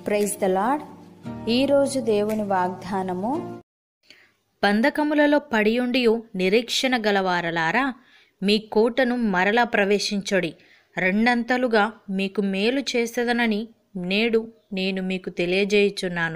praise the lord ఈరోజు దేవుని వాగ్దానము బంధకములలో పడియుండియు నిరీక్షణ గలవారలారా మీ కోటను మరలా ప్రవేశించొడి రెండంతలుగా మీకు మేలు చేసేదనని నేడు నేను మీకు తెలియజేయుచున్నాను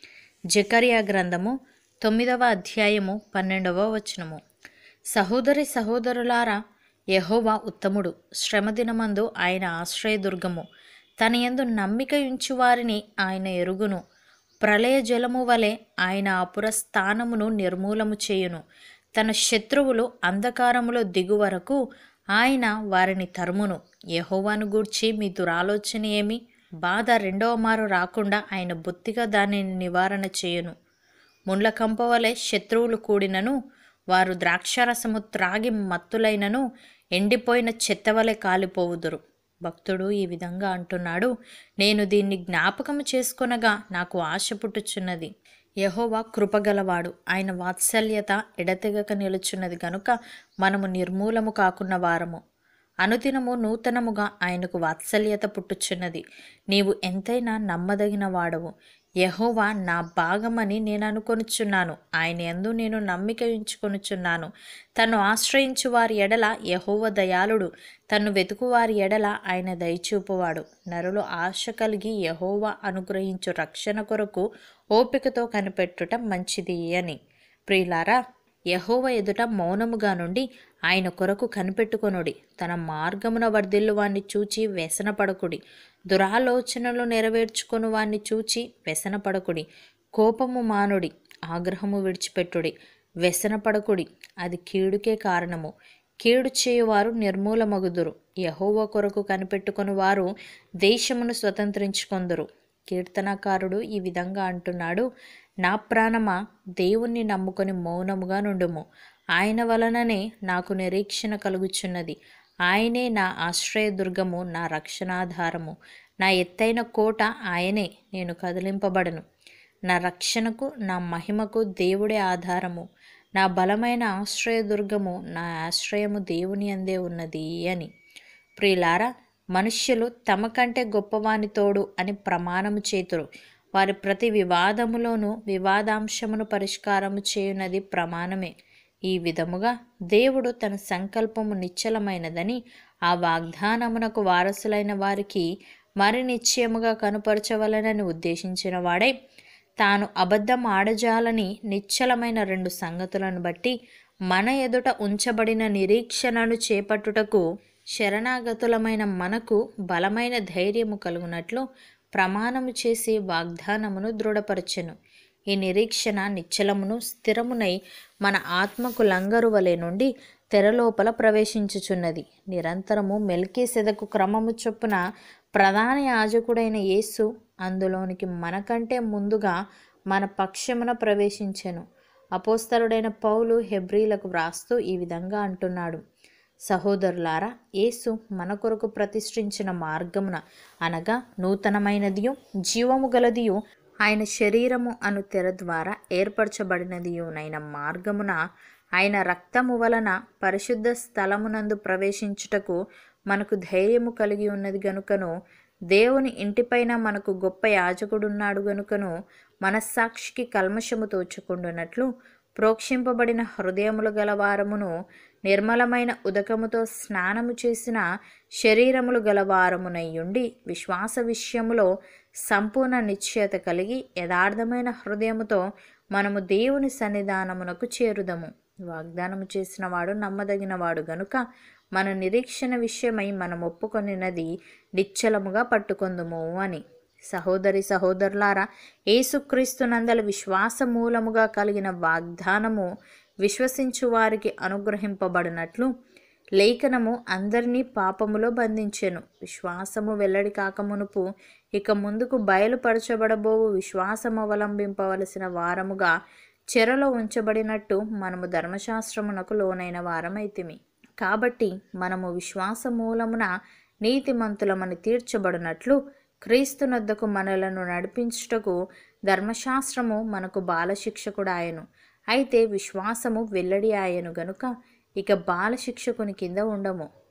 జకరియా గ్రంథము తొమ్మిదవ అధ్యాయము పన్నెండవ వచనము సహోదరి సహోదరులారా యెహోవా ఉత్తముడు శ్రమదినమందు ఆయన ఆశ్రయదుర్గము తన యందు నమ్మిక ఉంచు వారిని ఆయన ఎరుగును ప్రళయ జలము వలె ఆయన అపుర స్థానమును నిర్మూలము చేయును తన శత్రువులు అంధకారములో దిగు వరకు ఆయన వారిని తరుమును యెహోవాను గూర్చి మీ దురాలోచన ఏమి బాధ రెండవ మారు రాకుండా ఆయన బొత్తిగా దానిని నివారణ చేయును ముండ్ల కంప వలె శత్రువులు కూడినను వారు ద్రాక్షారసము త్రాగి మత్తులైనను ఎండిపోయిన చెత్తవలె కాలిపోవుదురు భక్తుడు ఈ విధంగా అంటున్నాడు నేను దీన్ని జ్ఞాపకము చేసుకొనగా నాకు ఆశ పుట్టుచున్నది యహోవా కృపగలవాడు ఆయన వాత్సల్యత ఎడతెగక నిలుచున్నది గనుక మనము నిర్మూలము కాకున్న వారము అనుదినము నూతనముగా ఆయనకు వాత్సల్యత పుట్టుచున్నది నీవు ఎంతైనా నమ్మదగిన వాడవు యహోవా నా భాగమని నేను అనుకొనుచున్నాను ఆయన యందు నేను నమ్మిక ఉంచుకొనుచున్నాను తను ఆశ్రయించు వారి ఎడల యహోవ దయాళుడు తను వెతుకు వారి ఎడల ఆయన దయచూపువాడు నరులు ఆశ కలిగి యహోవా అనుగ్రహించు రక్షణ కొరకు ఓపికతో కనిపెట్టుట మంచిది అని ప్రియులారా యహోవ ఎదుట మౌనముగా నుండి ఆయన కొరకు కనిపెట్టుకొనుడి తన మార్గమున వర్ధిల్లు వాణ్ణి చూచి వ్యసనపడకుడి దురాలోచనలు నెరవేర్చుకొను వాణ్ణి చూచి వ్యసనపడకుడి కోపము మానుడి ఆగ్రహము విడిచిపెట్టుడి వ్యసనపడకుడి అది కీడుకే కారణము కీడు చేయువారు నిర్మూలమగుదురు యహోవ కొరకు కనిపెట్టుకొని వారు దేశమును స్వతంత్రించుకొందురు కీర్తనకారుడు ఈ విధంగా అంటున్నాడు నా ప్రాణమా దేవుణ్ణి నమ్ముకొని మౌనముగా నుండుము ఆయన వలననే నాకు నిరీక్షణ కలుగుచున్నది ఆయనే నా ఆశ్రయదుర్గము నా రక్షణాధారము నా ఎత్తైన కోట ఆయనే నేను కదిలింపబడను నా రక్షణకు నా మహిమకు దేవుడే ఆధారము నా బలమైన ఆశ్రయదుర్గము నా ఆశ్రయము దేవుని అందే ఉన్నది అని ప్రియులారా మనుష్యులు తమ కంటే గొప్పవాని తోడు అని ప్రమాణము చేతురు వారి ప్రతి వివాదములోనూ వివాదాంశమును పరిష్కారము చేయునది ప్రమాణమే ఈ విధముగా దేవుడు తన సంకల్పము నిశ్చలమైనదని ఆ వాగ్దానమునకు వారసులైన వారికి మరి నిశ్చయముగా కనుపరచవలనని ఉద్దేశించిన వాడే తాను అబద్ధం ఆడజాలని నిశ్చలమైన రెండు సంగతులను బట్టి మన ఎదుట ఉంచబడిన నిరీక్షణను చేపట్టుటకు శరణాగతులమైన మనకు బలమైన ధైర్యము కలుగునట్లు ప్రమాణము చేసి వాగ్దానమును దృఢపరచెను ఈ నిరీక్షణ నిశ్చలమును స్థిరమునై మన ఆత్మకు లంగరు వలె నుండి తెరలోపల ప్రవేశించుచున్నది నిరంతరము మెల్కీ సెదకు క్రమము చొప్పున ప్రధాన యాజకుడైన యేసు అందులోనికి మనకంటే ముందుగా మన పక్షమున ప్రవేశించెను అపోస్తలుడైన పౌలు హెబ్రీలకు వ్రాస్తూ ఈ విధంగా అంటున్నాడు సహోదరులారా యేసు మన కొరకు ప్రతిష్ఠించిన మార్గమున అనగా నూతనమైనదియు జీవము గలదియు ఆయన శరీరము అను తెర ద్వారా ఏర్పరచబడినదియునైన మార్గమున ఆయన రక్తము వలన పరిశుద్ధ స్థలమునందు ప్రవేశించుటకు మనకు ధైర్యము కలిగి ఉన్నది గనుకను దేవుని ఇంటిపైన మనకు గొప్ప యాజకుడున్నాడు గనుకను మనస్సాక్షికి కల్మషము తోచుకుండునట్లు ప్రోక్షింపబడిన హృదయములు గలవారమును నిర్మలమైన ఉదకముతో స్నానము చేసిన శరీరములు గలవారమునయ్యుండి విశ్వాస విషయములో సంపూర్ణ నిశ్చయత కలిగి యథార్థమైన హృదయముతో మనము దేవుని సన్నిధానమునకు చేరుదము వాగ్దానము చేసిన వాడు నమ్మదగినవాడు గనుక మన నిరీక్షణ విషయమై మనం ఒప్పుకొనినది నిశ్చలముగా పట్టుకొందుము అని సహోదరి సహోదరులారా యేసుక్రీస్తునందల విశ్వాస మూలముగా కలిగిన వాగ్దానము విశ్వసించు వారికి అనుగ్రహింపబడినట్లు లేఖనము అందరినీ పాపములో బంధించెను విశ్వాసము వెల్లడి కాకమునుపు ఇక ముందుకు బయలుపరచబడబోవు విశ్వాసం అవలంబింపవలసిన వారముగా చెరలో ఉంచబడినట్టు మనము ధర్మశాస్త్రమునకు లోనైన వారమైతిమి కాబట్టి మనము విశ్వాస మూలమున నీతిమంతులమని తీర్చబడినట్లు క్రీస్తునొద్దకు మనలను నడిపించుటకు ధర్మశాస్త్రము మనకు బాలశిక్షకుడాయను అయితే విశ్వాసము వెల్లడి ఆయను గనుక ఇక బాలశిక్షకుని కింద ఉండము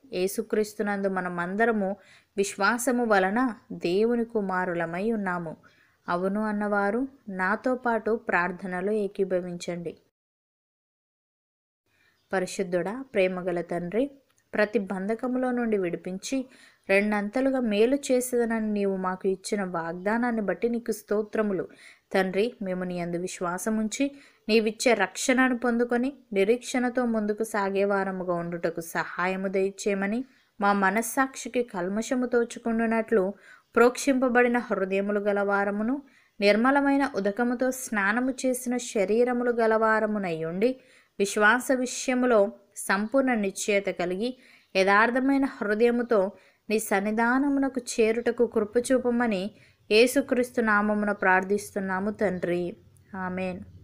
యేసుక్రీస్తునందు మనమందరము విశ్వాసము వలన దేవుని కుమారులమై ఉన్నాము అవును అన్నవారు నాతో పాటు ప్రార్థనలో ఏకీభవించండి పరిశుద్ధుడా ప్రేమగల తండ్రి ప్రతి బంధకములో నుండి విడిపించి రెండంతలుగా మేలు చేసేదనని నీవు మాకు ఇచ్చిన వాగ్దానాన్ని బట్టి నీకు స్తోత్రములు తండ్రి మేము నీ అందు విశ్వాసముంచి నీవిచ్చే రక్షణను పొందుకొని నిరీక్షణతో ముందుకు సాగేవారముగా ఉండుటకు సహాయము దయచేయమని మా మనస్సాక్షికి కల్మషము తోచుకుండునట్లు ప్రోక్షింపబడిన హృదయములు గలవారమును నిర్మలమైన ఉదకముతో స్నానము చేసిన శరీరములు గలవారమునయ్యుండి విశ్వాస విషయములో సంపూర్ణ నిశ్చయత కలిగి యథార్థమైన హృదయముతో నీ సన్నిధానమునకు చేరుటకు కృపచూపమని యేసుక్రీస్తు నామమున ప్రార్థిస్తున్నాము తండ్రి ఆమెన్